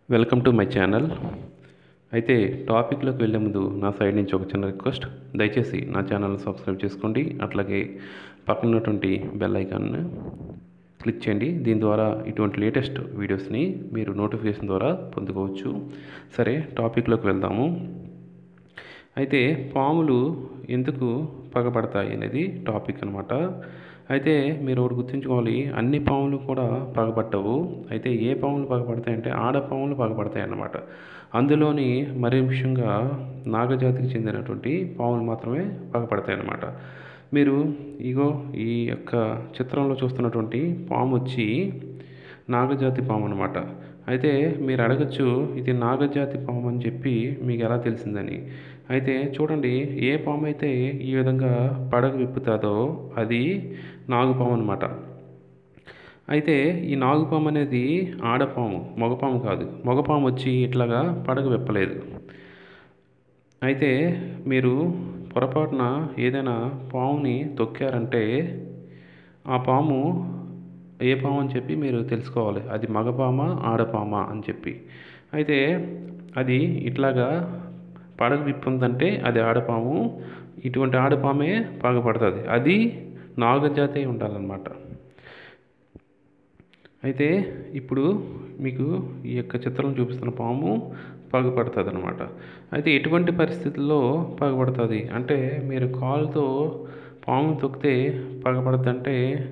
welcome to my channel అయితే టాపిక్లోకి వెళ్ళే ముందు నా సైడ్ నుంచి ఒక చిన్న రిక్వెస్ట్ దయచేసి నా ఛానల్ని సబ్స్క్రైబ్ చేసుకోండి అట్లాగే పక్కన ఉన్నటువంటి బెల్ ఐకాన్ను క్లిక్ చేయండి దీని ద్వారా ఇటువంటి లేటెస్ట్ వీడియోస్ని మీరు నోటిఫికేషన్ ద్వారా పొందుకోవచ్చు సరే టాపిక్లోకి వెళ్దాము అయితే పాములు ఎందుకు పగబడతాయి అనేది టాపిక్ అనమాట అయితే మీరు ఒకటి గుర్తుంచుకోవాలి అన్ని పాములు కూడా పగబట్టవు అయితే ఏ పాములు పగబడతాయి అంటే ఆడ పాములు పగబడతాయి అన్నమాట అందులోని మరీ ముఖ్యంగా నాగజాతికి చెందినటువంటి పాములు మాత్రమే పగబడతాయి అన్నమాట మీరు ఇగో ఈ యొక్క చిత్రంలో చూస్తున్నటువంటి పాము వచ్చి నాగజాతి పాము అనమాట అయితే మీరు అడగచ్చు ఇది నాగజాతి పాము అని చెప్పి మీకు ఎలా తెలిసిందని అయితే చూడండి ఏ పాము అయితే ఈ విధంగా పడగ విప్పుతుందో అది నాగుపాము అనమాట అయితే ఈ నాగుపాము అనేది ఆడపాము మగపాము కాదు మగపాము వచ్చి ఇట్లాగా పడగ విప్పలేదు అయితే మీరు పొరపాటున ఏదైనా పాముని తొక్కారంటే ఆ పాము ఏ పాము అని చెప్పి మీరు తెలుసుకోవాలి అది మగపామ ఆడపామ అని చెప్పి అయితే అది ఇట్లాగా పడగ విప్పుందంటే అది ఆడపాము ఇటువంటి ఆడపామే పగపడుతుంది అది నాగజాతి ఉండాలన్నమాట అయితే ఇప్పుడు మీకు ఈ యొక్క చిత్రం చూపిస్తున్న పాము పగపడుతుంది అనమాట అయితే ఎటువంటి పరిస్థితుల్లో పగపడుతుంది అంటే మీరు కాలుతో పాము తొక్కితే పగపడుతుందంటే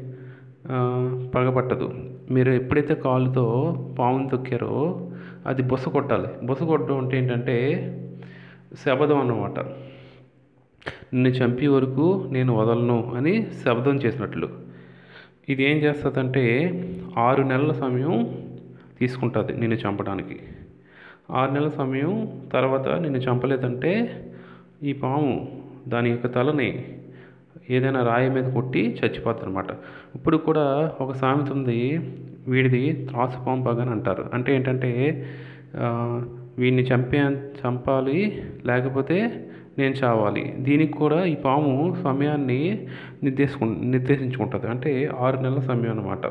పగపట్టదు మీరు ఎప్పుడైతే కాలుతో పాముని తొక్కారో అది బుస కొట్టాలి బుస కొట్టడం అంటే ఏంటంటే శబదం అన్నమాట నిన్ను చంపే వరకు నేను వదలను అని శబ్దం చేసినట్లు ఇది ఏం చేస్తుందంటే ఆరు నెలల సమయం తీసుకుంటుంది నిన్ను చంపడానికి ఆరు నెలల సమయం తర్వాత నిన్ను చంపలేదంటే ఈ పాము దాని యొక్క తలని ఏదైనా రాయి మీద కొట్టి చచ్చిపోద్ది అనమాట ఇప్పుడు కూడా ఒక సామెత ఉంది వీడిది త్రాసు పాము పగని అంటారు అంటే ఏంటంటే వీడిని చంపే చంపాలి లేకపోతే నేను చావాలి దీనికి కూడా ఈ పాము సమయాన్ని నిర్దేశకు నిర్దేశించుకుంటుంది అంటే ఆరు నెలల సమయం అన్నమాట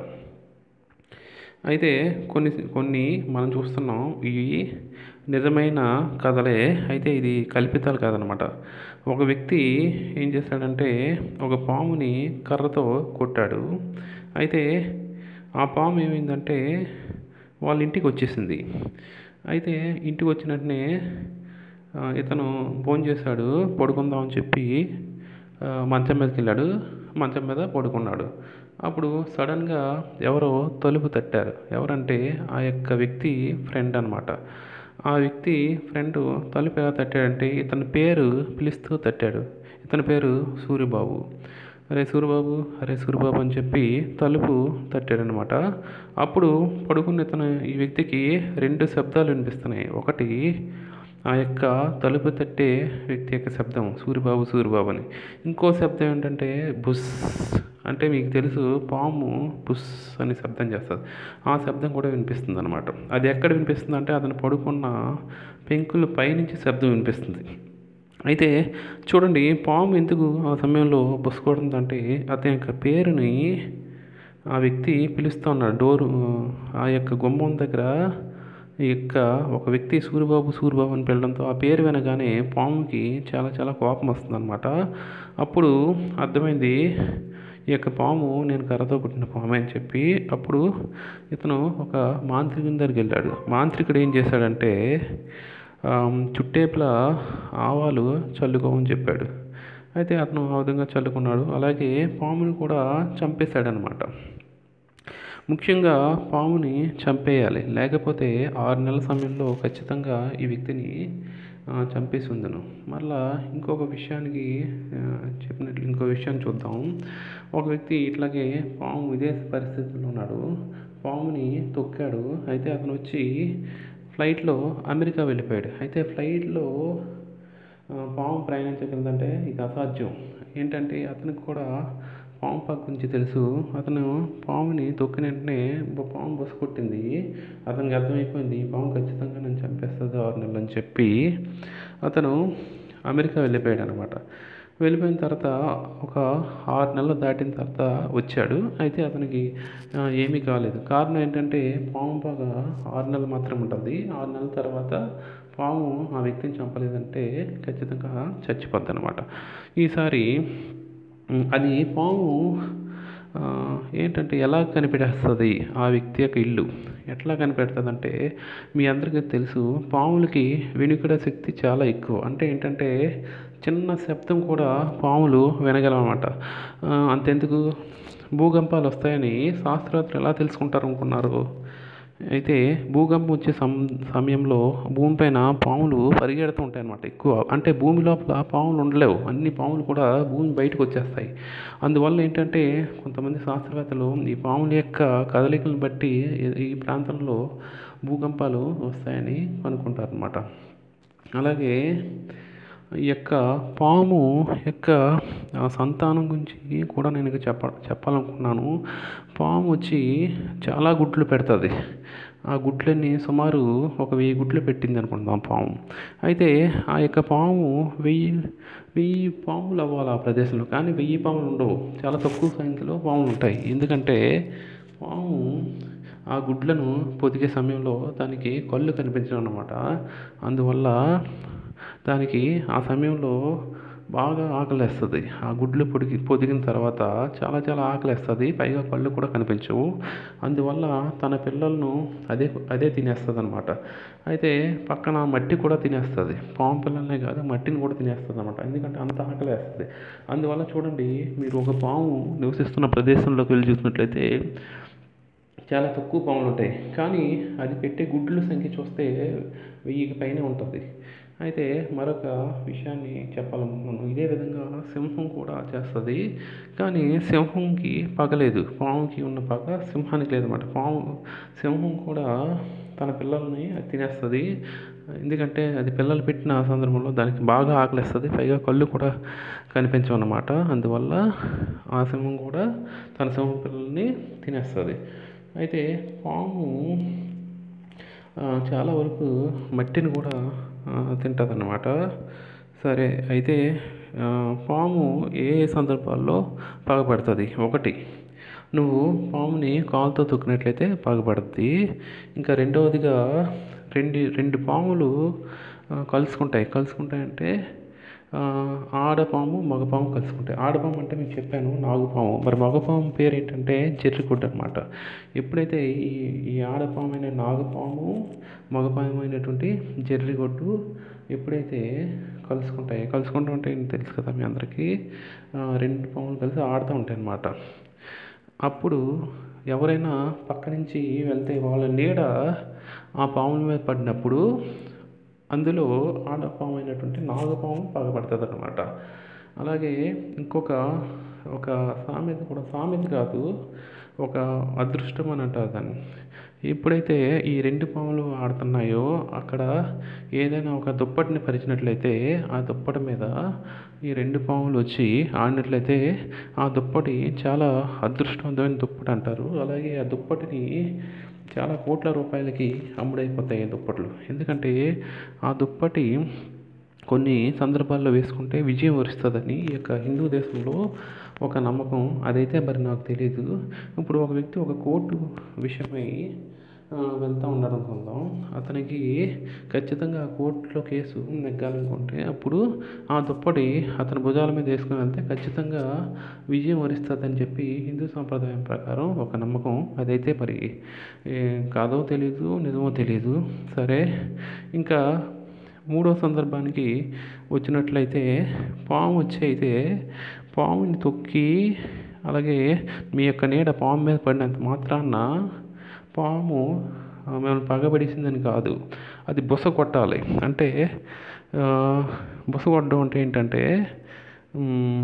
అయితే కొన్ని కొన్ని మనం చూస్తున్నాం ఇవి నిజమైన కథలే అయితే ఇది కల్పితాలు కాదనమాట ఒక వ్యక్తి ఏం చేశాడంటే ఒక పాముని కర్రతో కొట్టాడు అయితే ఆ పాము ఏమైందంటే వాళ్ళ ఇంటికి వచ్చేసింది అయితే ఇంటికి వచ్చిన వెంటనే ఇతను ఫోన్ చేశాడు పడుకుందామని చెప్పి మంచం మీదకి వెళ్ళాడు మంచం మీద పడుకున్నాడు అప్పుడు సడన్గా ఎవరో తలుపు తట్టారు ఎవరంటే ఆ యొక్క వ్యక్తి ఫ్రెండ్ అనమాట ఆ వ్యక్తి ఫ్రెండ్ తలుపు ఎలా తట్టాడంటే ఇతని పేరు పిలుస్తూ తట్టాడు ఇతని పేరు సూర్యబాబు అరే సూర్యబాబు అరే సూర్యబాబు అని చెప్పి తలుపు తట్టాడనమాట అప్పుడు పడుకున్న ఇతను ఈ వ్యక్తికి రెండు శబ్దాలు వినిపిస్తున్నాయి ఒకటి ఆ యొక్క తలుపు తట్టే వ్యక్తి యొక్క శబ్దం సూర్యబాబు సూర్యబాబు అని ఇంకో శబ్దం ఏంటంటే బుస్ అంటే మీకు తెలుసు పాము బుస్ అని శబ్దం చేస్తుంది ఆ శబ్దం కూడా వినిపిస్తుంది అనమాట అది ఎక్కడ వినిపిస్తుంది అంటే అతను పడుకున్న పెంకుల పైనుంచి శబ్దం వినిపిస్తుంది అయితే చూడండి పాము ఎందుకు ఆ సమయంలో బుసుకోవడంతో అతని యొక్క పేరుని ఆ వ్యక్తి పిలుస్తూ ఉన్నాడు డోరు ఆ యొక్క గుమ్మం దగ్గర ఈ యొక్క ఒక వ్యక్తి సూర్యబాబు సూర్యబాబు అని పిలవడంతో ఆ పేరు వినగానే పాముకి చాలా చాలా కోపం వస్తుంది అనమాట అప్పుడు అర్థమైంది ఈ యొక్క పాము నేను కర్రతో పుట్టిన పాము అని చెప్పి అప్పుడు ఇతను ఒక మాంత్రికుని దగ్గరికి వెళ్ళాడు మాంత్రికుడు ఏం చేశాడంటే చుట్టేపుల ఆవాలు చల్లుకోమని చెప్పాడు అయితే అతను ఆ విధంగా చల్లుకున్నాడు అలాగే పాముని కూడా చంపేశాడనమాట ముఖ్యంగా పాముని చంపేయాలి లేకపోతే ఆరు నెలల సమయంలో ఖచ్చితంగా ఈ వ్యక్తిని చంపేసి ఉందను మళ్ళా ఇంకొక విషయానికి చెప్పినట్లు ఇంకో విషయాన్ని చూద్దాం ఒక వ్యక్తి ఇట్లాగే పాము విదేశ పరిస్థితుల్లో ఉన్నాడు పాముని తొక్కాడు అయితే అతను వచ్చి ఫ్లైట్లో అమెరికా వెళ్ళిపోయాడు అయితే ఫ్లైట్లో పాము ప్రయాణించగలదంటే ఇది అసాధ్యం ఏంటంటే అతనికి కూడా పాము పాక్ గురించి తెలుసు అతను పాముని తొక్కిన వెంటనే పాము బుస కొట్టింది అతనికి అర్థమైపోయింది ఈ పాము ఖచ్చితంగా నన్ను చంపేస్తుంది ఆరు నెలలు అని చెప్పి అతను అమెరికా వెళ్ళిపోయాడు అనమాట వెళ్ళిపోయిన తర్వాత ఒక ఆరు నెలలు దాటిన తర్వాత వచ్చాడు అయితే అతనికి ఆ, ఏమీ కాలేదు కారణం ఏంటంటే పాము బాగా ఆరు నెలలు మాత్రం ఉంటుంది ఆరు నెలల తర్వాత పాము ఆ వ్యక్తిని చంపలేదంటే ఖచ్చితంగా చచ్చిపోద్ది అనమాట ఈసారి ఉమ్, అది పాము ఆ, ఏంటంటే ఎలా కనిపెట్టేస్తుంది ఆ వ్యక్తి యొక్క ఇల్లు ఎట్లా కనిపెడుతుంది అంటే మీ అందరికీ తెలుసు పాములకి వెనుకడ శక్తి చాలా ఎక్కువ అంటే ఏంటంటే చిన్న శబ్దం కూడా పాములు వినగలవన్నమాట ఆ, అంతెందుకు భూకంపాలు వస్తాయని శాస్త్రవేత్తలు ఎలా తెలుసుకుంటారు అనుకున్నారు అయితే భూకంపం వచ్చే సమ సమయంలో భూమిపైన పాములు పరిగెడుతూ ఉంటాయి అన్నమాట ఎక్కువ అంటే భూమి లోపల పాములు ఉండలేవు అన్ని పాములు కూడా భూమి బయటకు వచ్చేస్తాయి అందువల్ల ఏంటంటే కొంతమంది శాస్త్రవేత్తలు ఈ పాముల యొక్క కదలికలను బట్టి ఈ- ఈ ప్రాంతంలో భూకంపాలు వస్తాయని అనుకుంటారు అనమాట అలాగే ఈ యొక్క పాము యొక్క ఆ, సంతానం గురించి కూడా నేను ఇక చెప్ప చెప్పాలనుకున్నాను పాము వచ్చి చాలా గుడ్లు పెడుతుంది ఆ గుడ్లన్నీ సుమారు ఒక వెయ్యి గుడ్లు పెట్టింది అనుకుందాం పాము అయితే ఆ యొక్క పాము వెయ్యి వెయ్యి పాములు అవ్వాలి ఆ ప్రదేశంలో కానీ వెయ్యి పాములు ఉండవు చాలా తక్కువ సంఖ్యలో పాములు ఉంటాయి ఎందుకంటే పాము ఆ గుడ్లను పొదిగే సమయంలో దానికి కళ్ళు కనిపించడం అన్నమాట అందువల్ల దానికి ఆ సమయంలో బాగా ఆకలేస్తుంది ఆ గుడ్లు పొడిగి పొదిగిన తర్వాత చాలా చాలా ఆకలేస్తుంది పైగా కళ్ళు కూడా కనిపించవు అందువల్ల తన పిల్లలను అదే అదే తినేస్తుంది అనమాట అయితే పక్కన మట్టి కూడా తినేస్తుంది పాము పిల్లలనే కాదు మట్టిని కూడా తినేస్తుంది అనమాట ఎందుకంటే అంత ఆకలేస్తుంది అందువల్ల చూడండి మీరు ఒక పాము నివసిస్తున్న ప్రదేశంలోకి వెళ్ళి చూసినట్లయితే చాలా తక్కువ పాములు ఉంటాయి కానీ అది పెట్టే గుడ్ల సంఖ్య చూస్తే వెయ్యికి పైనే ఉంటుంది అయితే మరొక విషయాన్ని చెప్పాలనుకున్నాను ఇదే విధంగా సింహం కూడా చేస్తుంది కానీ సింహంకి పగలేదు పాముకి ఉన్న పగ సింహానికి లేదన్నమాట పాము సింహం కూడా తన పిల్లల్ని తినేస్తుంది ఎందుకంటే అది పిల్లలు పెట్టిన సందర్భంలో దానికి బాగా ఆకలిస్తుంది పైగా కళ్ళు కూడా కనిపించవు అన్నమాట అందువల్ల ఆ సింహం కూడా తన సింహం పిల్లల్ని తినేస్తుంది అయితే పాము ఆ, చాలా వరకు మట్టిని కూడా తింటుంది అన్నమాట సరే అయితే ఆ, పాము ఏ ఏ సందర్భాల్లో పగబడుతుంది ఒకటి నువ్వు పాముని కాలుతో తొక్కినట్లయితే పగబడుద్ది ఇంకా రెండవదిగా రెండు రెండు పాములు ఆ, కలుసుకుంటాయి కలుసుకుంటాయంటే ఆ, ఆడపాము మగపాము కలుసుకుంటాయి ఆడపాము అంటే మీకు చెప్పాను నాగుపాము మరి మగపాము పేరు ఏంటంటే జెర్రిగుడ్డ అనమాట ఎప్పుడైతే ఈ ఈ ఆడపాము అయిన నాగపాము మగపాము అయినటువంటి జెర్రిగొడ్డు ఎప్పుడైతే కలుసుకుంటాయి కలుసుకుంటూ ఉంటే ఏంటి తెలుసు కదా మీ అందరికీ ఆ, రెండు పాములు కలిసి ఆడుతూ ఉంటాయి అన్నమాట అప్పుడు ఎవరైనా పక్క నుంచి వెళ్తే వాళ్ళ నీడ ఆ పాముల మీద పడినప్పుడు అందులో ఆడపాము అయినటువంటి నాగపాము పగబడుతుంది అనమాట అలాగే ఇంకొక ఒక సామెత కూడా సామెత కాదు ఒక అదృష్టం అని అంటారు దాన్ని ఎప్పుడైతే ఈ రెండు పాములు ఆడుతున్నాయో అక్కడ ఏదైనా ఒక దుప్పటిని పరిచినట్లయితే ఆ దుప్పటి మీద ఈ రెండు పాములు వచ్చి ఆడినట్లయితే ఆ దుప్పటి చాలా అదృష్టవంతమైన దుప్పటి అంటారు అలాగే ఆ దుప్పటిని చాలా కోట్ల రూపాయలకి అమ్ముడైపోతాయి ఈ దుప్పట్లు ఎందుకంటే ఆ దుప్పటి కొన్ని సందర్భాల్లో వేసుకుంటే విజయం వరిస్తుందని ఈ యొక్క హిందూ దేశంలో ఒక నమ్మకం అదైతే మరి నాకు తెలియదు ఇప్పుడు ఒక వ్యక్తి ఒక కోర్టు విషయమై ఆ, వెళ్తూ ఉన్నాడు అనుకుందాం అతనికి ఖచ్చితంగా ఆ కోర్టులో కేసు నెగ్గాలనుకుంటే అప్పుడు ఆ దుప్పటి అతని భుజాల మీద వేసుకుని వెళ్తే ఖచ్చితంగా విజయం వరిస్తుందని చెప్పి హిందూ సాంప్రదాయం ప్రకారం ఒక నమ్మకం అదైతే మరి ఏ, కాదో తెలీదు నిజమో తెలీదు సరే ఇంకా మూడో సందర్భానికి వచ్చినట్లయితే పాము వచ్చి అయితే పాముని తొక్కి అలాగే మీ యొక్క నీడ పాము మీద పడినంత మాత్రాన పాము ఆ, మిమ్మల్ని పగబడిసిందని కాదు అది బుస కొట్టాలి అంటే ఆ, బుస కొట్టడం అంటే ఏంటంటే మ్,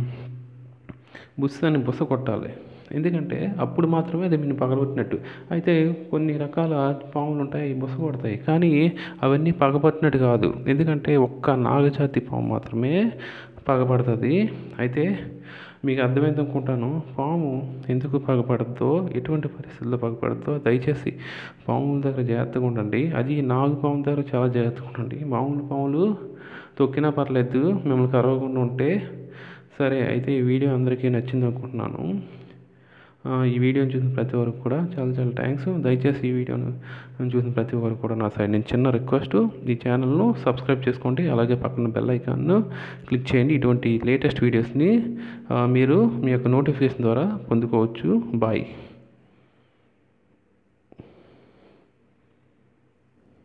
బుస్సని బుస కొట్టాలి ఎందుకంటే అప్పుడు మాత్రమే అది మీరు పగలగొట్టినట్టు అయితే కొన్ని రకాల పాములు ఉంటాయి బుస కొడతాయి కానీ అవన్నీ పగబట్టినట్టు కాదు ఎందుకంటే ఒక్క నాగజాతి పాము మాత్రమే పగబడుతుంది అయితే మీకు అర్థమైంది అనుకుంటాను పాము ఎందుకు పగపడద్దో ఎటువంటి పరిస్థితుల్లో పగపడద్దో దయచేసి పాముల దగ్గర జాగ్రత్తగా ఉండండి అది నాగు పాము దగ్గర చాలా జాగ్రత్తగా ఉండండి మామూలు పాములు తొక్కినా పర్లేదు మిమ్మల్ని కరవకుండా ఉంటే సరే అయితే ఈ వీడియో అందరికీ నచ్చింది అనుకుంటున్నాను ఆ, ఈ వీడియోని చూసిన ప్రతి ఒక్కరికి కూడా చాలా చాలా థ్యాంక్స్ దయచేసి ఈ వీడియోను చూసిన ప్రతి ఒక్కరికి కూడా నా సైడ్ నుంచి చిన్న రిక్వెస్ట్ ఈ ఛానల్ను సబ్స్క్రైబ్ చేసుకోండి అలాగే పక్కన బెల్ ఐకాన్ను క్లిక్ చేయండి ఇటువంటి లేటెస్ట్ వీడియోస్ని ఆ, మీరు మీ యొక్క నోటిఫికేషన్ ద్వారా పొందుకోవచ్చు బాయ్